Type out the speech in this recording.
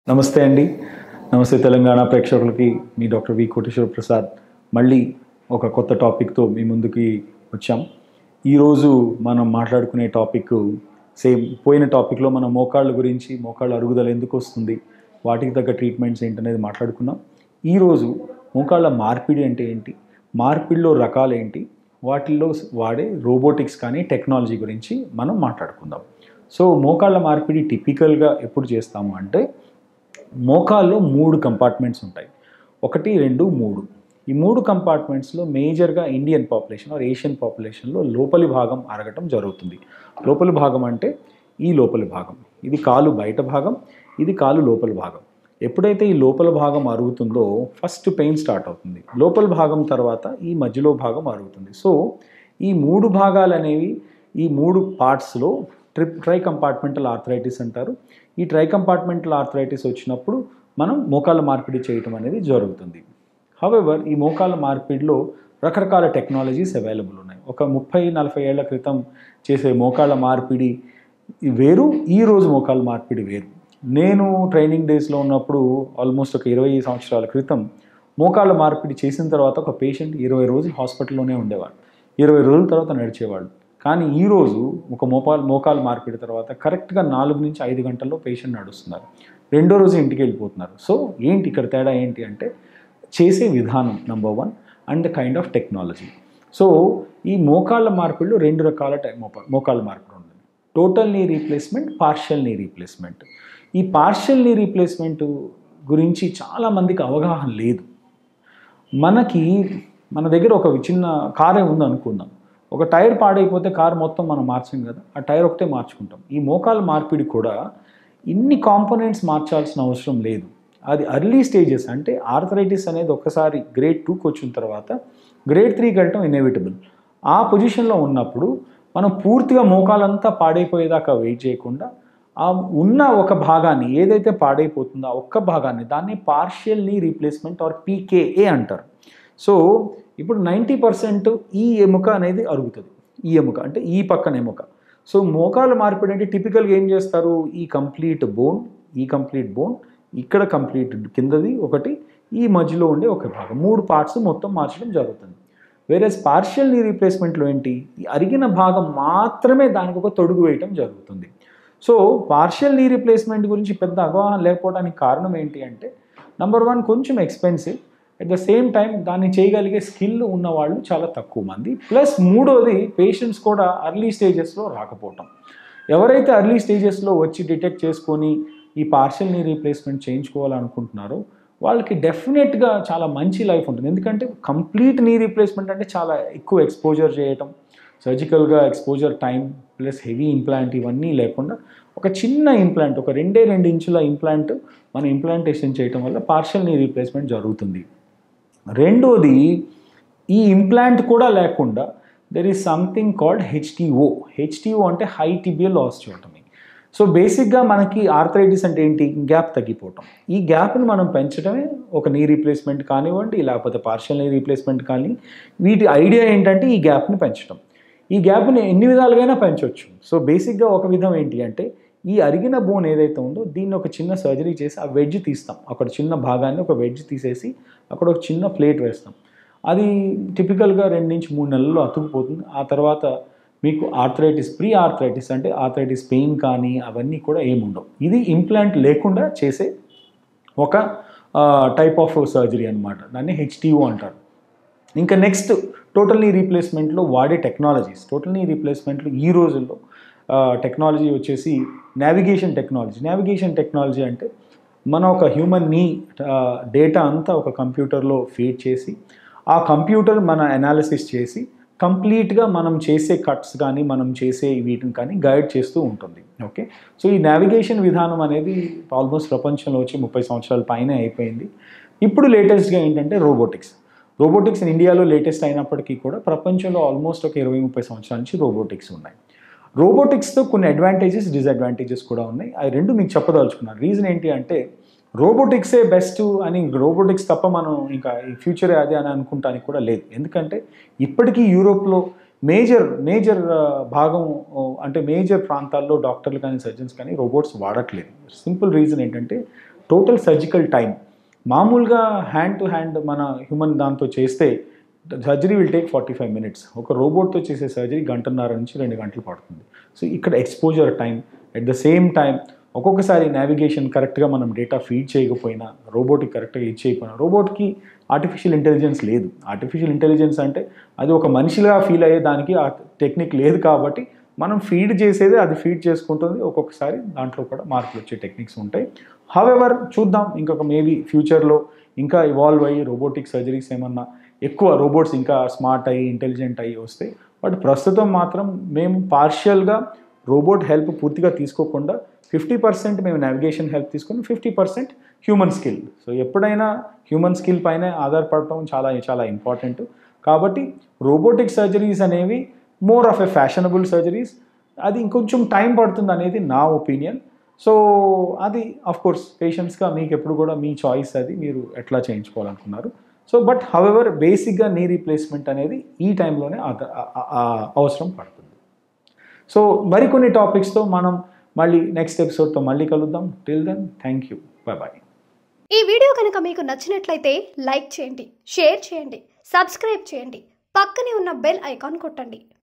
నమస్తే అండి నమస్తే తెలంగాణ ప్రేక్షకులకి మీ డాక్టర్ వి కోటేశ్వర ప్రసాద్ మళ్ళీ ఒక కొత్త టాపిక్తో మీ ముందుకి వచ్చాం ఈరోజు మనం మాట్లాడుకునే టాపిక్ సేమ్ పోయిన టాపిక్లో మన మోకాళ్ళ గురించి మోకాళ్ళ అరుగుదల ఎందుకు వస్తుంది వాటికి తగ్గ ట్రీట్మెంట్స్ ఏంటనేది మాట్లాడుకున్నాం ఈరోజు మోకాళ్ళ మార్పిడి అంటే ఏంటి మార్పిడిలో రకాలు ఏంటి వాటిల్లో వాడే రోబోటిక్స్ కానీ టెక్నాలజీ గురించి మనం మాట్లాడుకుందాం సో మోకాళ్ళ మార్పిడి టిపికల్గా ఎప్పుడు చేస్తాము అంటే మోకాల్లో మూడు కంపార్ట్మెంట్స్ ఉంటాయి ఒకటి రెండు మూడు ఈ మూడు కంపార్ట్మెంట్స్లో మేజర్గా ఇండియన్ పాపులేషన్ ఆర్ ఏషియన్ పాపులేషన్లో లోపలి భాగం అరగటం జరుగుతుంది లోపలి భాగం అంటే ఈ లోపలి భాగం ఇది కాలు బయట భాగం ఇది కాలు లోపలి భాగం ఎప్పుడైతే ఈ లోపల భాగం అరుగుతుందో ఫస్ట్ పెయిన్ స్టార్ట్ అవుతుంది లోపల భాగం తర్వాత ఈ మధ్యలో భాగం అరుగుతుంది సో ఈ మూడు భాగాలు అనేవి ఈ మూడు పార్ట్స్లో ట్రిప్ ట్రై కంపార్ట్మెంటల్ ఆర్థరైటిస్ అంటారు ఈ ట్రై కంపార్ట్మెంటల్ ఆర్థరైటిస్ వచ్చినప్పుడు మనం మోకాళ్ళ మార్పిడి చేయటం అనేది జరుగుతుంది హవెవర్ ఈ మోకాళ్ళ మార్పిడిలో రకరకాల టెక్నాలజీస్ అవైలబుల్ ఉన్నాయి ఒక ముప్పై నలభై ఏళ్ల క్రితం చేసే మోకాళ్ళ మార్పిడి వేరు ఈ రోజు మోకాళ్ళ మార్పిడి వేరు నేను ట్రైనింగ్ డేస్లో ఉన్నప్పుడు ఆల్మోస్ట్ ఒక ఇరవై సంవత్సరాల క్రితం మోకాళ్ళ మార్పిడి చేసిన తర్వాత ఒక పేషెంట్ ఇరవై రోజులు హాస్పిటల్లోనే ఉండేవాడు ఇరవై రోజుల తర్వాత నడిచేవాడు కానీ ఈరోజు ఒక మోకాల్ మోకాలు మార్పిడి తర్వాత కరెక్ట్గా నాలుగు నుంచి ఐదు గంటల్లో పేషెంట్ నడుస్తున్నారు రెండో రోజు ఇంటికి వెళ్ళిపోతున్నారు సో ఏంటి ఇక్కడ తేడా ఏంటి అంటే చేసే విధానం number one and kind of technology so ఈ మోకాళ్ళ మార్పిడిలో రెండు రకాల టై మోపా మోకాళ్ళ మార్పిడి ఉంది total knee replacement partial knee replacement ఈ పార్షియల్ నీ రీప్లేస్మెంట్ గురించి చాలామందికి అవగాహన లేదు మనకి మన దగ్గర ఒక చిన్న కారే ఉంది అనుకుందాం ఒక టైర్ పాడైపోతే కార్ మొత్తం మనం మార్చాం కదా ఆ టైర్ ఒకటే మార్చుకుంటాం ఈ మోకాల మార్పిడి కూడా ఇన్ని కాంపోనెంట్స్ మార్చాల్సిన అవసరం లేదు అది అర్లీ స్టేజెస్ అంటే ఆర్థరైటిస్ అనేది ఒకసారి గ్రేడ్ టూకి వచ్చిన తర్వాత గ్రేడ్ త్రీకి వెళ్ళటం ఇన్ఎవిటబుల్ ఆ పొజిషన్లో ఉన్నప్పుడు మనం పూర్తిగా మోకాలంతా పాడైపోయేదాకా వెయిట్ చేయకుండా ఆ ఉన్న ఒక భాగాన్ని ఏదైతే పాడైపోతుందో ఆ ఒక్క భాగాన్ని దాన్ని partial knee replacement or PKA అంటారు సో ఇప్పుడు నైంటీ పర్సెంట్ ఈ ఎముక అనేది అరుగుతుంది ఈ ఎముక అంటే ఈ పక్కన ఎముక సో మోకాలు మార్పిడి అంటే టిపికల్గా ఏం చేస్తారు ఈ కంప్లీట్ బోన్ ఈ కంప్లీట్ బోన్ ఇక్కడ కంప్లీట్ కిందది ఒకటి ఈ మధ్యలో ఉండే ఒక భాగం మూడు పార్ట్స్ మొత్తం మార్చడం జరుగుతుంది వేరే పార్షియల్ నీ రీప్లేస్మెంట్లో ఏంటి ఈ అరిగిన భాగం మాత్రమే దానికి ఒక తొడుగు వేయటం జరుగుతుంది సో పార్షియల్ నీ రీప్లేస్మెంట్ గురించి పెద్ద అవగాహన లేకపోవడానికి కారణం ఏంటి అంటే నంబర్ వన్ కొంచెం expensive at the same time దాన్ని చేయగలిగే స్కిల్ ఉన్న వాళ్ళు చాలా తక్కువ మంది ప్లస్ మూడోది పేషెంట్స్ కూడా అర్లీ స్టేజెస్లో రాకపోవటం ఎవరైతే అర్లీ స్టేజెస్లో వచ్చి డిటెక్ట్ చేసుకొని ఈ పార్షియల్ నీ రీప్లేస్మెంట్ చేయించుకోవాలనుకుంటున్నారో వాళ్ళకి డెఫినెట్గా చాలా మంచి లైఫ్ ఉంటుంది ఎందుకంటే కంప్లీట్ నీ రీప్లేస్మెంట్ అంటే చాలా ఎక్కువ ఎక్స్పోజర్ చేయటం సర్జికల్గా exposure time plus heavy implant ఇవన్నీ లేకుండా ఒక చిన్న ఇంప్లాంట్ ఒక రెండే రెండు ఇంచుల ఇంప్లాంట్ మనం ఇంప్లాంటేషన్ చేయటం వల్ల పార్షియల్ నీ రీప్లేస్మెంట్ జరుగుతుంది రెండోది ఈ ఇంప్లాంట్ కూడా లేకుండా there is something called HTO HTO అంటే హై టిబియల్ ఆస్టియోటమీ సో బేసిక్గా మనకి ఆర్థరైటిస్ అంటే ఏంటి గ్యాప్ తగ్గిపోవటం ఈ గ్యాప్ని మనం పెంచడమే ఒక నీ రీప్లేస్మెంట్ కానివ్వండి లేకపోతే పార్షియల్ నీ రీప్లేస్మెంట్ కానీ వీటి ఐడియా ఏంటంటే ఈ గ్యాప్ని పెంచడం ఈ గ్యాప్ని ఎన్ని విధాలుగైనా పెంచవచ్చు సో బేసిక్గా ఒక విధం ఏంటి అంటే ఈ అరిగిన బోన్ ఏదైతే ఉందో దీన్ని ఒక చిన్న సర్జరీ చేసి ఆ వెడ్జ్ తీస్తాం అక్కడ చిన్న భాగాన్ని ఒక వెడ్జ్ తీసేసి అక్కడ ఒక చిన్న ప్లేట్ వేస్తాం అది టిపికల్గా రెండు నుంచి మూడు నెలల్లో అతుకుపోతుంది ఆ తర్వాత మీకు ఆర్థరైటిస్ ప్రీ ఆర్థరైటిస్ అంటే ఆర్థరైటిస్ పెయిన్ కానీ అవన్నీ కూడా ఏముండవు ఇది ఇంప్లాంట్ లేకుండా చేసే ఒక టైప్ ఆఫ్ సర్జరీ అనమాట దాన్ని హెచ్టిఓ అంటారు ఇంకా నెక్స్ట్ టోటల్ నీ రీప్లేస్మెంట్లో వాడే టెక్నాలజీస్ టోటల్ నీ రీప్లేస్మెంట్లో ఈ రోజుల్లో టెక్నాలజీ వచ్చేసి నావిగేషన్ టెక్నాలజీ నావిగేషన్ టెక్నాలజీ అంటే మన ఒక హ్యూమన్ నీ డేటా అంతా ఒక కంప్యూటర్లో ఫీడ్ చేసి ఆ కంప్యూటర్ మన అనాలిసిస్ చేసి కంప్లీట్గా మనం చేసే కట్స్ కానీ మనం చేసే వీటిని కానీ గైడ్ చేస్తూ ఉంటుంది ఓకే సో ఈ నావిగేషన్ విధానం అనేది ఆల్మోస్ట్ ప్రపంచంలో వచ్చి ముప్పై సంవత్సరాల పైనే అయిపోయింది ఇప్పుడు లేటెస్ట్గా ఏంటంటే రోబోటిక్స్ రోబోటిక్స్ ఇండియాలో లేటెస్ట్ అయినప్పటికీ కూడా ప్రపంచంలో ఆల్మోస్ట్ ఒక ఇరవై ముప్పై సంవత్సరాల నుంచి రోబోటిక్స్ ఉన్నాయి రోబోటిక్స్తో కొన్ని అడ్వాంటేజెస్ డిసడ్వాంటేజెస్ కూడా ఉన్నాయి అవి రెండు మీకు చెప్పదలుచుకున్నాను రీజన్ ఏంటి అంటే రోబోటిక్సే బెస్ట్ అని రోబోటిక్స్ తప్ప మనం ఇంకా ఈ ఫ్యూచరే అదే అని అనుకుంటానికి కూడా లేదు ఎందుకంటే ఇప్పటికీ యూరోప్లో మేజర్ మేజర్ భాగం అంటే మేజర్ ప్రాంతాల్లో డాక్టర్లు కానీ సర్జన్స్ కానీ రోబోట్స్ వాడట్లేదు సింపుల్ రీజన్ ఏంటంటే టోటల్ సర్జికల్ టైం మామూలుగా హ్యాండ్ టు హ్యాండ్ మన హ్యూమన్ దాంతో చేస్తే surgery will take forty five minutes ఒక రోబోట్తో చేసే సర్జరీ గంటన్నర నుంచి రెండు గంటలు పడుతుంది సో ఇక్కడ exposure time at the same time ఒక్కొక్కసారి నావిగేషన్ కరెక్ట్గా మనం డేటా ఫీడ్ చేయకపోయినా రోబోట్కి కరెక్ట్గా ఇది చేయకపోయినా రోబోట్కి ఆర్టిఫిషియల్ ఇంటెలిజెన్స్ లేదు ఆర్టిఫిషియల్ ఇంటెలిజెన్స్ అంటే అది ఒక మనిషిగా ఫీల్ అయ్యే దానికి ఆ టెక్నిక్ లేదు కాబట్టి మనం ఫీడ్ చేసేది అది ఫీడ్ చేసుకుంటుంది ఒక్కొక్కసారి దాంట్లో కూడా మార్పులు వచ్చే టెక్నిక్స్ ఉంటాయి హవెవర్ చూద్దాం ఇంకొక మేబీ ఫ్యూచర్లో ఇంకా ఇవాల్వ్ అయ్యి రోబోటిక్ సర్జరీస్ ఏమన్నా ఎక్కువ రోబోట్స్ ఇంకా స్మార్ట్ అయ్యి ఇంటెలిజెంట్ అయ్యి వస్తాయి బట్ ప్రస్తుతం మాత్రం మేము పార్షియల్గా రోబోట్ హెల్ప్ పూర్తిగా తీసుకోకుండా ఫిఫ్టీ పర్సెంట్ మేము నావిగేషన్ హెల్ప్ తీసుకుని fifty percent human skill so ఎప్పుడైనా హ్యూమన్ స్కిల్ పైన ఆధారపడటం చాలా చాలా ఇంపార్టెంట్ కాబట్టి రోబోటిక్ సర్జరీస్ అనేవి more of a fashionable surgeries అది ఇంకొంచెం టైం పడుతుంది అనేది నా ఒపీనియన్ సో అది ఆఫ్ కోర్స్ పేషెంట్స్గా మీకు ఎప్పుడు కూడా మీ చాయిస్ అది మీరు ఎట్లా చేయించుకోవాలనుకున్నారు సో బట్ హవెవర్ బేసిక్గా నీ రీప్లేస్మెంట్ అనేది ఈ టైంలోనే ఆద- ఆ- ఆ- ఆ అవసరం పడుతుంది సో మరికొన్ని టాపిక్స్తో మనం మళ్ళీ నెక్స్ట్ ఎపిసోడ్తో మళ్ళీ కలుద్దాం till then thank you bye bye ఈ వీడియో కనుక మీకు నచ్చినట్లయితే లైక్ చేయండి షేర్ చేయండి సబ్స్క్రైబ్ చేయండి పక్కనే ఉన్న బెల్ ఐకాన్ కొట్టండి